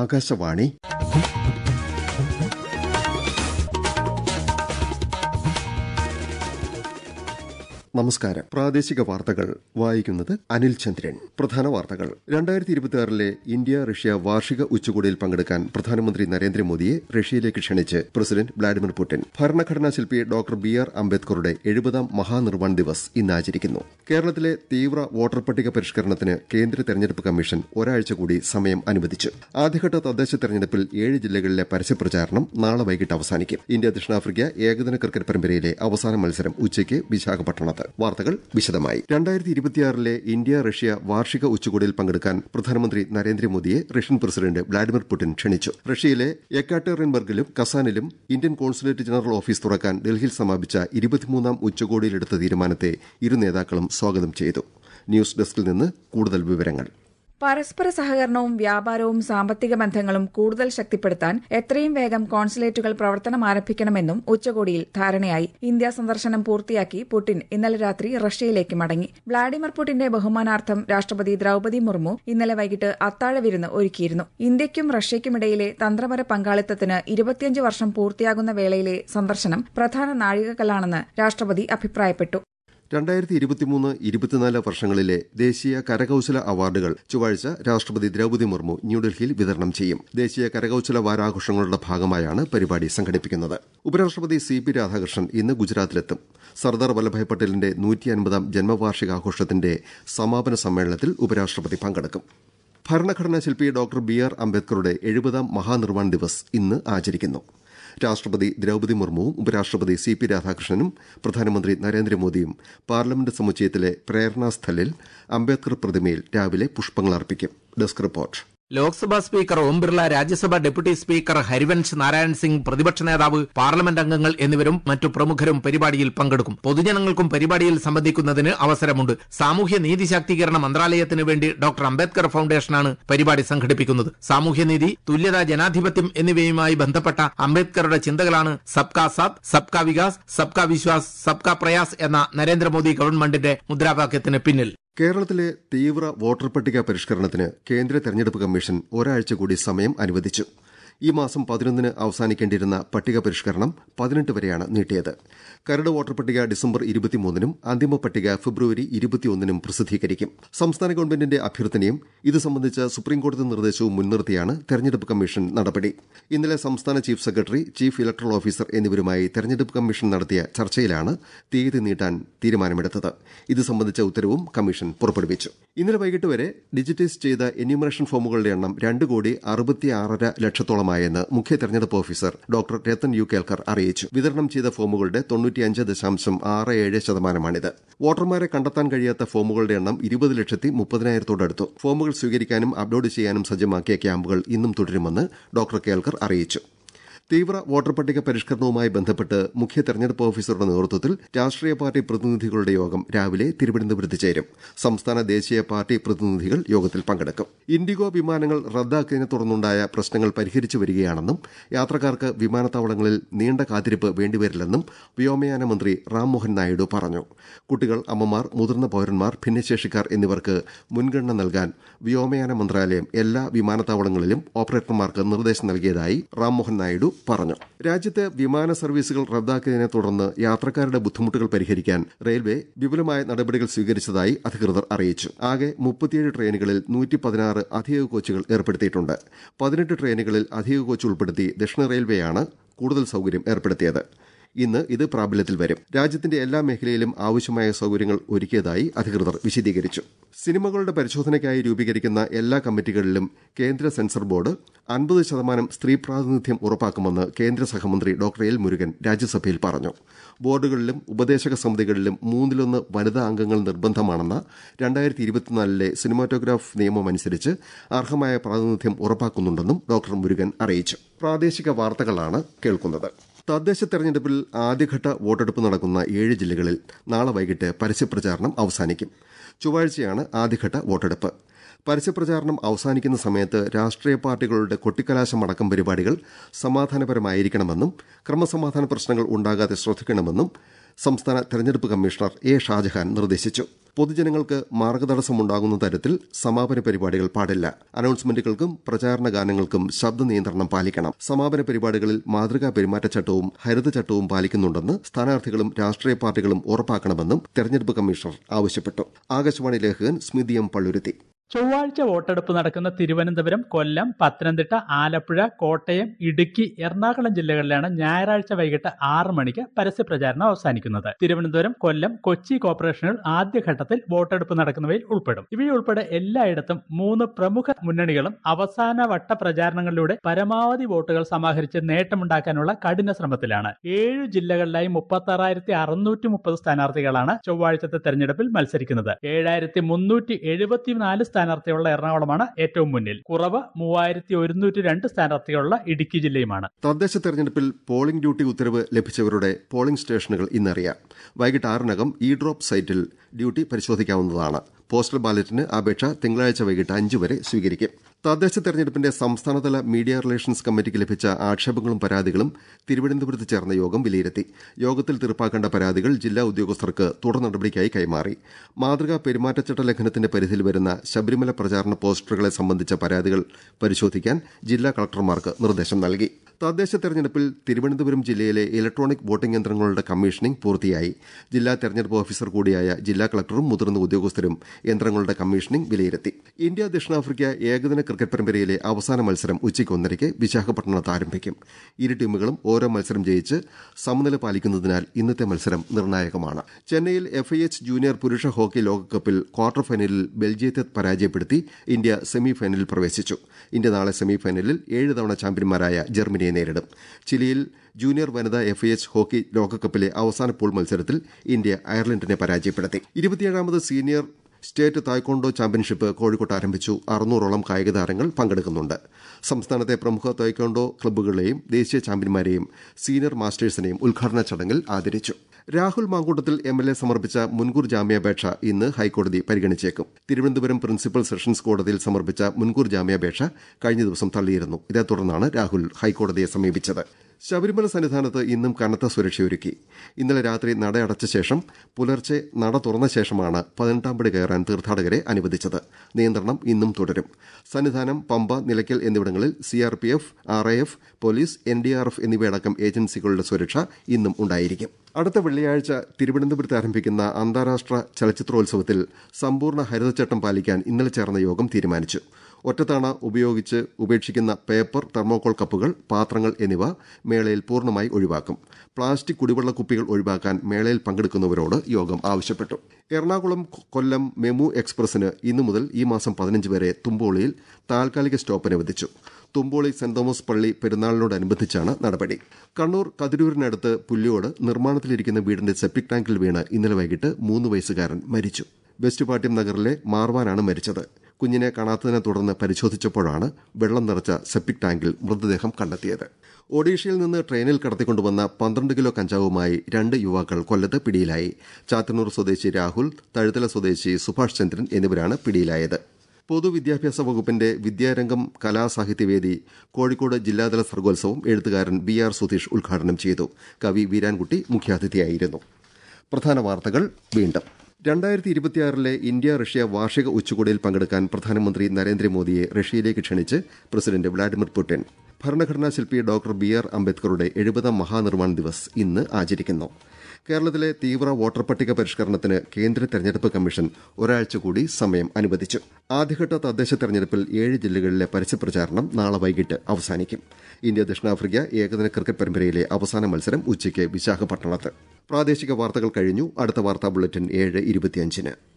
ആകാശവാണി നമസ്കാരം പ്രാദേശിക വാർത്തകൾ വായിക്കുന്നത് അനിൽ ചന്ദ്രൻ പ്രധാന വാർത്തകൾ രണ്ടായിരത്തി ഇരുപത്തിയാറിലെ ഇന്ത്യ റഷ്യ വാർഷിക ഉച്ചകോടിയിൽ പങ്കെടുക്കാൻ പ്രധാനമന്ത്രി നരേന്ദ്രമോദിയെ റഷ്യയിലേക്ക് ക്ഷണിച്ച് പ്രസിഡന്റ് വ്ളാഡിമിർ പുടിൻ ഭരണഘടനാ ശില്പി ഡോക്ടർ ബി ആർ അംബേദ്കറുടെ എഴുപതാം മഹാനിർവാൺ ദിവസ് ഇന്ന് ആചരിക്കുന്നു കേരളത്തിലെ തീവ്ര വോട്ടർ പട്ടിക പരിഷ്കരണത്തിന് കേന്ദ്ര തെരഞ്ഞെടുപ്പ് കമ്മീഷൻ ഒരാഴ്ച കൂടി സമയം അനുവദിച്ചു ആദ്യഘട്ട തദ്ദേശ തെരഞ്ഞെടുപ്പിൽ ഏഴ് ജില്ലകളിലെ പരസ്യപ്രചാരണം നാളെ വൈകിട്ട് അവസാനിക്കും ഇന്ത്യ ദക്ഷിണാഫ്രിക്ക ഏകദിന ക്രിക്കറ്റ് പരമ്പരയിലെ അവസാന മത്സരം ഉച്ചയ്ക്ക് വിശാഖപട്ടണത്ത് വാർത്തകൾ വിശദമായി രണ്ടായിരത്തി ഇരുപത്തിയാറിലെ ഇന്ത്യ റഷ്യ വാർഷിക ഉച്ചകോടിയിൽ പങ്കെടുക്കാൻ പ്രധാനമന്ത്രി നരേന്ദ്രമോദിയെ റഷ്യൻ പ്രസിഡന്റ് വ്ളാഡിമിർ പുടിൻ ക്ഷണിച്ചു റഷ്യയിലെ എക്കാട്ടേറിൻബർഗിലും കസാനിലും ഇന്ത്യൻ കോൺസുലേറ്റ് ജനറൽ ഓഫീസ് തുറക്കാൻ ഡൽഹിയിൽ സമാപിച്ച ഇരുപത്തിമൂന്നാം ഉച്ചകോടിയിലെടുത്ത തീരുമാനത്തെ ഇരു നേതാക്കളും സ്വാഗതം ചെയ്തു ന്യൂസ് ഡെസ്കിൽ നിന്ന് കൂടുതൽ വിവരങ്ങൾ പരസ്പര സഹകരണവും വ്യാപാരവും സാമ്പത്തിക ബന്ധങ്ങളും കൂടുതൽ ശക്തിപ്പെടുത്താൻ എത്രയും വേഗം കോൺസുലേറ്റുകൾ പ്രവർത്തനം ആരംഭിക്കണമെന്നും ഉച്ചകോടിയിൽ ധാരണയായി ഇന്ത്യ സന്ദർശനം പൂർത്തിയാക്കി പുടിൻ ഇന്നലെ രാത്രി റഷ്യയിലേക്ക് മടങ്ങി വ്ളാഡിമിർ പുടിന്റെ ബഹുമാനാർത്ഥം രാഷ്ട്രപതി ദ്രൌപതി മുർമു ഇന്നലെ വൈകിട്ട് അത്താഴ വിരുന്ന് ഒരുക്കിയിരുന്നു ഇന്ത്യയ്ക്കും റഷ്യയ്ക്കുമിടയിലെ തന്ത്രപര പങ്കാളിത്തത്തിന് ഇരുപത്തിയഞ്ച് വർഷം പൂർത്തിയാകുന്ന വേളയിലെ സന്ദർശനം പ്രധാന നാഴികക്കല്ലാണെന്ന് രാഷ്ട്രപതി അഭിപ്രായപ്പെട്ടു രണ്ടായിരത്തി ഇരുപത്തിമൂന്ന് ഇരുപത്തിനാല് വർഷങ്ങളിലെ ദേശീയ കരകൌശല അവാർഡുകൾ ചൊവ്വാഴ്ച രാഷ്ട്രപതി ദ്രൌപതി മുർമു ന്യൂഡൽഹിയിൽ വിതരണം ചെയ്യും ദേശീയ കരകൌശല വാരാഘോഷങ്ങളുടെ ഭാഗമായാണ് പരിപാടി സംഘടിപ്പിക്കുന്നത് ഉപരാഷ്ട്രപതി സി പി രാധാകൃഷ്ണൻ ഇന്ന് ഗുജറാത്തിലെത്തും സർദാർ വല്ലഭായ് പട്ടേലിന്റെ നൂറ്റി അൻപതാം ജന്മവാർഷികാഘോഷത്തിന്റെ സമാപന സമ്മേളനത്തിൽ ഉപരാഷ്ട്രപതി പങ്കെടുക്കും ഭരണഘടനാ ശില്പി ഡോക്ടർ ബി ആർ അംബേദ്കറുടെ എഴുപതാം മഹാനിർവാൺ ദിവസ് ഇന്ന് ആചരിക്കുന്നു രാഷ്ട്രപതി ദ്രൌപതി മുർമുവും ഉപരാഷ്ട്രപതി സി പി രാധാകൃഷ്ണനും പ്രധാനമന്ത്രി നരേന്ദ്രമോദിയും പാർലമെന്റ് സമുച്ചയത്തിലെ പ്രേരണാസ്ഥലിൽ അംബേദ്കർ പ്രതിമയിൽ രാവിലെ പുഷ്പങ്ങൾ അർപ്പിക്കും desk report Lok Sabha speaker Om Birla Rajya Sabha deputy speaker Harivansh Narayan Singh പ്രതിപക്ഷ നേതാവ് പാർലമെന്റ് അംഗങ്ങൾ എന്നിവരും മറ്റു പ്രമുഖരും പരിപാടിയിൽ പങ്കെടുക്കും പൊതുജനങ്ങൾക്കും പരിപാടിയിൽ സംബന്ധിക്കുന്നതിന് അവസരമുണ്ട് സാമൂഹ്യ നീതി ശാക്തീകരണ മന്ത്രാലയത്തിന് വേണ്ടി ഡോക്ടർ അംബേദ്കർ ഫൌണ്ടേഷനാണ് പരിപാടി സംഘടിപ്പിക്കുന്നത് സാമൂഹ്യനീതി തുല്യത ജനാധിപത്യം എന്നിവയുമായി ബന്ധപ്പെട്ട അംബേദ്കറുടെ ചിന്തകളാണ് സബ്കാ സാത്ത് സബ്കാ വികാസ് സബ്കാ വിശ്വാസ് സബ്കാ പ്രയാസ് എന്ന നരേന്ദ്രമോദി ഗവൺമെന്റിന്റെ മുദ്രാവാക്യത്തിന് പിന്നിൽ കേരളത്തിലെ തീവ്ര വോട്ടർ പട്ടിക പരിഷ്കരണത്തിന് കേന്ദ്ര തെരഞ്ഞെടുപ്പ് കമ്മീഷൻ ഒരാഴ്ച കൂടി സമയം അനുവദിച്ചു ഈ മാസം പതിനൊന്നിന് അവസാനിക്കേണ്ടിയിരുന്ന പട്ടിക പരിഷ്കരണം പതിനെട്ട് വരെയാണ് നീട്ടിയത് കരട് വോട്ടർ പട്ടിക ഡിസംബർ ഇരുപത്തിമൂന്നിനും അന്തിമ പട്ടിക ഫെബ്രുവരി ഇരുപത്തിയൊന്നിനും പ്രസിദ്ധീകരിക്കും സംസ്ഥാന ഗവൺമെന്റിന്റെ അഭ്യർത്ഥനയും ഇത് സംബന്ധിച്ച സുപ്രീംകോടതി നിർദ്ദേശവും മുൻനിർത്തിയാണ് തെരഞ്ഞെടുപ്പ് കമ്മീഷൻ നടപടി ഇന്നലെ സംസ്ഥാന chief secretary chief electoral officer എന്നിവരുമായി തെരഞ്ഞെടുപ്പ് കമ്മീഷൻ നടത്തിയ ചർച്ചയിലാണ് തീയതി നീട്ടാൻ തീരുമാനമെടുത്തത് ഇത് സംബന്ധിച്ച ഉത്തരവും കമ്മീഷൻ പുറപ്പെടുവിച്ചു ഇന്നലെ വൈകിട്ട് വരെ ഡിജിറ്റൈസ് ചെയ്ത എന്യൂമറേഷൻ ഫോമുകളുടെ എണ്ണം രണ്ട് കോടി അറുപത്തിയാറര ലക്ഷത്തോളമായെന്ന് മുഖ്യ തെരഞ്ഞെടുപ്പ് officer doctor Rathan U Kelkar അറിയിച്ചു വിതരണം ചെയ്ത ഫോമുകളുടെ തൊണ്ണൂറ്റിയഞ്ച് ദശാംശം ആറ് ഏഴ് ശതമാനമാണിത് വോട്ടർമാരെ കണ്ടെത്താൻ കഴിയാത്ത ഫോമുകളുടെ എണ്ണം ഇരുപത് ലക്ഷത്തി മുപ്പതിനായിരത്തോടടുത്തു ഫോമുകൾ സ്വീകരിക്കാനും അപ്ലോഡ് ചെയ്യാനും സജ്ജമാക്കിയ ക്യാമ്പുകൾ ഇന്നും തുടരുമെന്ന് ഡോക്ടർ കേൽക്കർ അറിയിച്ചു തീവ്ര വോട്ടർ പട്ടിക പരിഷ്കരണവുമായി ബന്ധപ്പെട്ട് മുഖ്യ തെരഞ്ഞെടുപ്പ് ഓഫീസറുടെ നേതൃത്വത്തിൽ രാഷ്ട്രീയ പാർട്ടി പ്രതിനിധികളുടെ യോഗം രാവിലെ തിരുവനന്തപുരത്ത് ചേരും സംസ്ഥാന ദേശീയ പാർട്ടി പ്രതിനിധികൾ യോഗത്തിൽ പങ്കെടുക്കും ഇൻഡിഗോ വിമാനങ്ങൾ റദ്ദാക്കിയതിനെ തുടർന്നുണ്ടായ പ്രശ്നങ്ങൾ പരിഹരിച്ചു വരികയാണെന്നും യാത്രക്കാർക്ക് വിമാനത്താവളങ്ങളിൽ നീണ്ട കാത്തിരിപ്പ് വേണ്ടിവരില്ലെന്നും വ്യോമയാന മന്ത്രി റാംമോഹൻ നായിഡു പറഞ്ഞു കുട്ടികൾ അമ്മമാർ മുതിർന്ന പൌരന്മാർ ഭിന്നശേഷിക്കാർ എന്നിവർക്ക് മുൻഗണന നൽകാൻ വ്യോമയാന മന്ത്രാലയം എല്ലാ വിമാനത്താവളങ്ങളിലും ഓപ്പറേറ്റർമാർക്ക് നിർദ്ദേശം നൽകിയതായി റാംമോഹൻ നായിഡു പറഞ്ഞു രാജ്യത്ത് വിമാന സർവീസുകൾ റദ്ദാക്കിയതിനെ തുടർന്ന് യാത്രക്കാരുടെ ബുദ്ധിമുട്ടുകൾ പരിഹരിക്കാൻ റെയിൽവേ വിപുലമായ നടപടികൾ സ്വീകരിച്ചതായി അധികൃതർ അറിയിച്ചു ആകെ മുപ്പത്തിയേഴ് ട്രെയിനുകളിൽ നൂറ്റി പതിനാറ് അധിക കോച്ചുകൾ ഏർപ്പെടുത്തിയിട്ടുണ്ട് പതിനെട്ട് ട്രെയിനുകളിൽ അധിക കോച്ച് ഉൾപ്പെടുത്തി ദക്ഷിണ റെയിൽവേയാണ് കൂടുതൽ സൌകര്യം ഏർപ്പെടുത്തിയത് ഇന്ന് ഇത് പ്രാബല്യത്തിൽ വരും രാജ്യത്തിന്റെ എല്ലാ മേഖലയിലും ആവശ്യമായ സൌകര്യങ്ങൾ ഒരുക്കിയതായി അധികൃതർ വിശദീകരിച്ചു സിനിമകളുടെ പരിശോധനയ്ക്കായി രൂപീകരിക്കുന്ന എല്ലാ കമ്മിറ്റികളിലും കേന്ദ്ര സെൻസർ ബോർഡ് അൻപത് ശതമാനം സ്ത്രീ പ്രാതിനിധ്യം ഉറപ്പാക്കുമെന്ന് കേന്ദ്ര സഹമന്ത്രി ഡോക്ടർ എൽ മുരുകൻ രാജ്യസഭയിൽ പറഞ്ഞു ബോർഡുകളിലും ഉപദേശക സമിതികളിലും മൂന്നിലൊന്ന് വനിതാ അംഗങ്ങൾ നിർബന്ധമാണെന്ന രണ്ടായിരത്തി ഇരുപത്തിനാലിലെ സിനിമാറ്റോഗ്രാഫ് നിയമമനുസരിച്ച് അർഹമായ പ്രാതിനിധ്യം ഉറപ്പാക്കുന്നുണ്ടെന്നും ഡോക്ടർ മുരുകൻ അറിയിച്ചു പ്രാദേശിക വാർത്തകളാണ് കേൾക്കുന്നത് തദ്ദേശ തെരഞ്ഞെടുപ്പിൽ ആദ്യഘട്ട വോട്ടെടുപ്പ് നടക്കുന്ന ഏഴ് ജില്ലകളിൽ നാളെ വൈകിട്ട് പരസ്യപ്രചാരണം അവസാനിക്കും ചൊവ്വാഴ്ചയാണ് ആദ്യഘട്ട വോട്ടെടുപ്പ് പരസ്യപ്രചാരണം അവസാനിക്കുന്ന സമയത്ത് രാഷ്ട്രീയ പാർട്ടികളുടെ കൊട്ടിക്കലാശമടക്കം പരിപാടികൾ സമാധാനപരമായിരിക്കണമെന്നും ക്രമസമാധാന പ്രശ്നങ്ങൾ ഉണ്ടാകാതെ ശ്രദ്ധിക്കണമെന്നും സംസ്ഥാന തെരഞ്ഞെടുപ്പ് കമ്മീഷണർ എ ഷാജഹാൻ നിർദ്ദേശിച്ചു പൊതുജനങ്ങൾക്ക് മാർഗതടസ്സമുണ്ടാകുന്ന തരത്തിൽ സമാപന പരിപാടികൾ പാടില്ല അനൌൺസ്മെന്റുകൾക്കും പ്രചാരണ ഗാനങ്ങൾക്കും ശബ്ദ നിയന്ത്രണം പാലിക്കണം സമാപന പരിപാടികളിൽ മാതൃകാ പെരുമാറ്റച്ചട്ടവും ഹരിതചട്ടവും പാലിക്കുന്നുണ്ടെന്ന് സ്ഥാനാർത്ഥികളും രാഷ്ട്രീയ പാർട്ടികളും ഉറപ്പാക്കണമെന്നും തെരഞ്ഞെടുപ്പ് കമ്മീഷണർ ആവശ്യപ്പെട്ടു ആകാശവാണി ലേഖകൻ സ്മിതി എം പള്ളുരുത്തി ചൊവ്വാഴ്ച വോട്ടെടുപ്പ് നടക്കുന്ന തിരുവനന്തപുരം കൊല്ലം പത്തനംതിട്ട ആലപ്പുഴ കോട്ടയം ഇടുക്കി എറണാകുളം ജില്ലകളിലാണ് ഞായറാഴ്ച വൈകിട്ട് ആറ് മണിക്ക് പരസ്യപ്രചാരണം അവസാനിക്കുന്നത് തിരുവനന്തപുരം കൊല്ലം കൊച്ചി കോർപ്പറേഷനുകൾ ആദ്യഘട്ടത്തിൽ വോട്ടെടുപ്പ് നടക്കുന്നവയിൽ ഉൾപ്പെടും ഇവയുൾപ്പെടെ എല്ലായിടത്തും മൂന്ന് പ്രമുഖ മുന്നണികളും അവസാന വട്ട പ്രചാരണങ്ങളിലൂടെ പരമാവധി വോട്ടുകൾ സമാഹരിച്ച് നേട്ടമുണ്ടാക്കാനുള്ള കഠിന ശ്രമത്തിലാണ് ഏഴു ജില്ലകളിലായി മുപ്പത്തി ആറായിരത്തി അറുന്നൂറ്റി മുപ്പത് സ്ഥാനാർത്ഥികളാണ് ചൊവ്വാഴ്ചത്തെ തെരഞ്ഞെടുപ്പിൽ മത്സരിക്കുന്നത് ഏഴായിരത്തി മുന്നൂറ്റി എഴുപത്തിനാല് സ്ഥാനാർത്ഥികളുള്ള എറണാകുളമാണ് ഏറ്റവും മുന്നിൽ കുറവ് മൂവായിരത്തി ഒരുന്നൂറ്റി രണ്ട് സ്ഥാനാർത്ഥികളുള്ള ഇടുക്കി ജില്ലയുമാണ് തദ്ദേശ തെരഞ്ഞെടുപ്പിൽ പോളിംഗ് ഡ്യൂട്ടി ഉത്തരവ് ലഭിച്ചവരുടെ പോളിംഗ് സ്റ്റേഷനുകൾ ഇന്നറിയാം വൈകിട്ട് ആറിനകം ഇ ഡ്രോപ്പ് സൈറ്റിൽ ഡ്യൂട്ടി പരിശോധിക്കാവുന്നതാണ് പോസ്റ്റൽ ബാലറ്റിന് അപേക്ഷ തിങ്കളാഴ്ച വൈകിട്ട് അഞ്ചു വരെ സ്വീകരിക്കും തദ്ദേശ തെരഞ്ഞെടുപ്പിന്റെ സംസ്ഥാനതല മീഡിയ റിലേഷൻസ് കമ്മിറ്റിക്ക് ലഭിച്ച ആക്ഷേപങ്ങളും പരാതികളും തിരുവനന്തപുരത്ത് ചേർന്ന യോഗം വിലയിരുത്തി യോഗത്തിൽ തീർപ്പാക്കേണ്ട പരാതികൾ ജില്ലാ ഉദ്യോഗസ്ഥർക്ക് തുടർ നടപടിക്കായി കൈമാറി മാതൃകാ പെരുമാറ്റച്ചട്ട ലംഘനത്തിന്റെ പരിധിയിൽ വരുന്ന ശബരിമല പ്രചാരണ പോസ്റ്ററുകളെ സംബന്ധിച്ച പരാതികൾ പരിശോധിക്കാൻ ജില്ലാ കളക്ടർമാർക്ക് നിർദ്ദേശം നൽകി തദ്ദേശ തെരഞ്ഞെടുപ്പിൽ തിരുവനന്തപുരം ജില്ലയിലെ ഇലക്ട്രോണിക് വോട്ടിംഗ് യന്ത്രങ്ങളുടെ കമ്മീഷനിംഗ് പൂർത്തിയായി ജില്ലാ തെരഞ്ഞെടുപ്പ് ഓഫീസർ കൂടിയായ ജില്ലാ കളക്ടറും മുതിർന്ന ഉദ്യോഗസ്ഥരും യന്ത്രങ്ങളുടെ കമ്മീഷനിംഗ് വിലയിരുത്തി ഇന്ത്യ ദക്ഷിണാഫ്രിക്ക ഏകദിന ക്രിക്കറ്റ് പരമ്പരയിലെ അവസാന മത്സരം ഉച്ചയ്ക്ക് ഒന്നരയ്ക്ക് വിശാഖപട്ടണത്ത് ആരംഭിക്കും ഇരു ടീമുകളും ഓരോ മത്സരം ജയിച്ച് സമനില പാലിക്കുന്നതിനാൽ ഇന്നത്തെ മത്സരം നിർണായകമാണ് ചെന്നൈയിൽ എഫ്ഐഎച്ച് ജൂനിയർ പുരുഷ ഹോക്കി ലോകകപ്പിൽ ക്വാർട്ടർ ഫൈനലിൽ ബെൽജിയത്തെ പരാജയപ്പെടുത്തി ഇന്ത്യ സെമി ഫൈനലിൽ പ്രവേശിച്ചു ഇന്ത്യ നാളെ സെമി ഫൈനലിൽ ഏഴ് തവണ ചാമ്പ്യന്മാരായ ജർമ്മനിയെ നേരിടും ചിലിയിൽ ജൂനിയർ വനിതാ എഫ്ഐഎച്ച് ഹോക്കി ലോകകപ്പിലെ അവസാന പൂൾ മത്സരത്തിൽ ഇന്ത്യ അയർലൻഡിനെ പരാജയപ്പെടുത്തി ഇരുപത്തിയേഴാമത് സീനിയർ സ്റ്റേറ്റ് തായ്ക്കൊണ്ടോ ചാമ്പ്യൻഷിപ്പ് കോഴിക്കോട്ട് ആരംഭിച്ചു അറുന്നൂറോളം കായിക താരങ്ങൾ പങ്കെടുക്കുന്നുണ്ട് സംസ്ഥാനത്തെ പ്രമുഖ തായ്ക്കൊണ്ടോ ക്ലബ്ബുകളെയും ദേശീയ ചാമ്പ്യന്മാരെയും സീനിയർ മാസ്റ്റേഴ്സിനെയും ഉദ്ഘാടന ചടങ്ങിൽ ആദരിച്ചു Rahul Mankoottathil M L A സമർപ്പിച്ച മുൻകൂർ ജാമ്യാപേക്ഷ ഇന്ന് ഹൈക്കോടതി പരിഗണിച്ചേക്കും തിരുവനന്തപുരം പ്രിൻസിപ്പൽ സെഷൻസ് കോടതിയിൽ സമർപ്പിച്ച മുൻകൂർ ജാമ്യാപേക്ഷ കഴിഞ്ഞ ദിവസം തള്ളിയിരുന്നു ഇതേ തുടർന്നാണ് രാഹുൽ ഹൈക്കോടതിയെ സമീപിച്ചത് ശബരിമല സന്നിധാനത്ത് ഇന്നും കനത്ത സുരക്ഷയൊരുക്കി ഇന്നലെ രാത്രി നട അടച്ച ശേഷം പുലർച്ചെ നട തുറന്ന ശേഷമാണ് പതിനെട്ടാം പടി കയറാൻ തീർത്ഥാടകരെ അനുവദിച്ചത് നിയന്ത്രണം ഇന്നും തുടരും സന്നിധാനം പമ്പ നിലയ്ക്കൽ എന്നിവിടങ്ങളിൽ സിആർപിഎഫ് ആർഐഎഫ് പോലീസ് എൻഡിആർഎഫ് എന്നിവയടക്കം ഏജൻസികളുടെ സുരക്ഷ ഇന്നും ഉണ്ടായിരിക്കും അടുത്ത വെള്ളിയാഴ്ച തിരുവനന്തപുരത്ത് ആരംഭിക്കുന്ന അന്താരാഷ്ട്ര ചലച്ചിത്രോത്സവത്തിൽ സമ്പൂർണ്ണ ഹരിതച്ചട്ടം പാലിക്കാൻ ഇന്നലെ ചേർന്ന യോഗം തീരുമാനിച്ചു ഒറ്റത്തവണ ഉപയോഗിച്ച് ഉപേക്ഷിക്കുന്ന പേപ്പർ തെർമോകോൾ കപ്പുകൾ പാത്രങ്ങൾ എന്നിവ മേളയിൽ പൂർണ്ണമായി ഒഴിവാക്കും പ്ലാസ്റ്റിക് കുടിവെള്ള കുപ്പികൾ ഒഴിവാക്കാൻ മേളയിൽ പങ്കെടുക്കുന്നവരോട് യോഗം ആവശ്യപ്പെട്ടു എറണാകുളം കൊല്ലം മെമു എക്സ്പ്രസിന് ഇന്നു മുതൽ ഈ മാസം പതിനഞ്ച് വരെ തുമ്പോളിയിൽ താൽക്കാലിക സ്റ്റോപ്പ് അനുവദിച്ചു തുമ്പോളി സെന്റ് തോമസ് പള്ളി പെരുന്നാളിനോടനുബന്ധിച്ചാണ് നടപടി കണ്ണൂർ കതിരൂരിനടുത്ത് പുല്ലിയോട് നിർമ്മാണത്തിലിരിക്കുന്ന വീടിന്റെ സെപ്റ്റിക് ടാങ്കിൽ വീണ് ഇന്നലെ വൈകിട്ട് മൂന്ന് വയസ്സുകാരൻ മരിച്ചു വെസ്റ്റ് പാട്യം നഗറിലെ മാർവാനാണ് മരിച്ചത് കുഞ്ഞിനെ കാണാത്തതിനെ തുടർന്ന് പരിശോധിച്ചപ്പോഴാണ് വെള്ളം നിറച്ച സെപ്റ്റിക് ടാങ്കിൽ മൃതദേഹം കണ്ടെത്തിയത് ഒഡീഷയിൽ നിന്ന് ട്രെയിനിൽ കടത്തിക്കൊണ്ടുവന്ന പന്ത്രണ്ട് കിലോ കഞ്ചാവുമായി രണ്ട് യുവാക്കൾ കൊല്ലത്ത് പിടിയിലായി ചാത്തന്നൂർ സ്വദേശി രാഹുൽ തഴുതല സ്വദേശി സുഭാഷ് ചന്ദ്രൻ എന്നിവരാണ് പിടിയിലായത് പൊതുവിദ്യാഭ്യാസ വകുപ്പിന്റെ വിദ്യാരംഗം കലാസാഹിത്യവേദി കോഴിക്കോട് ജില്ലാതല സർഗോത്സവം എഴുത്തുകാരൻ ബി ആർ സുധീഷ് ഉദ്ഘാടനം ചെയ്തു കവി വീരാൻകുട്ടി മുഖ്യാതിഥിയായിരുന്നു പ്രധാന വാർത്തകൾ വീണ്ടും രണ്ടായിരത്തി ഇരുപത്തിയാറിലെ ഇന്ത്യ റഷ്യ വാർഷിക ഉച്ചകോടിയിൽ പങ്കെടുക്കാൻ പ്രധാനമന്ത്രി നരേന്ദ്രമോദിയെ റഷ്യയിലേക്ക് ക്ഷണിച്ച് പ്രസിഡന്റ് വ്ളാഡിമിർ പുടിൻ ഭരണഘടനാ ശില്പി ഡോക്ടർ ബി ആർ അംബേദ്കറുടെ എഴുപതാം മഹാനിർമ്മാൺ ദിവസ് ഇന്ന് ആചരിക്കുന്നു കേരളത്തിലെ തീവ്ര വോട്ടർ പട്ടിക പരിഷ്കരണത്തിന് കേന്ദ്ര തെരഞ്ഞെടുപ്പ് കമ്മീഷൻ ഒരാഴ്ച കൂടി സമയം അനുവദിച്ചു ആദ്യഘട്ട തദ്ദേശ തെരഞ്ഞെടുപ്പിൽ ഏഴ് ജില്ലകളിലെ പരസ്യപ്രചാരണം നാളെ വൈകിട്ട് അവസാനിക്കും ഇന്ത്യ ദക്ഷിണാഫ്രിക്ക ഏകദിന ക്രിക്കറ്റ് പരമ്പരയിലെ അവസാന മത്സരം ഉച്ചയ്ക്ക് വിശാഖപട്ടണത്ത് പ്രാദേശിക വാർത്തകൾ കഴിഞ്ഞു അടുത്ത വാർത്താ ബുള്ളറ്റിൻ ഏഴ് ഇരുപത്തിയഞ്ചിന്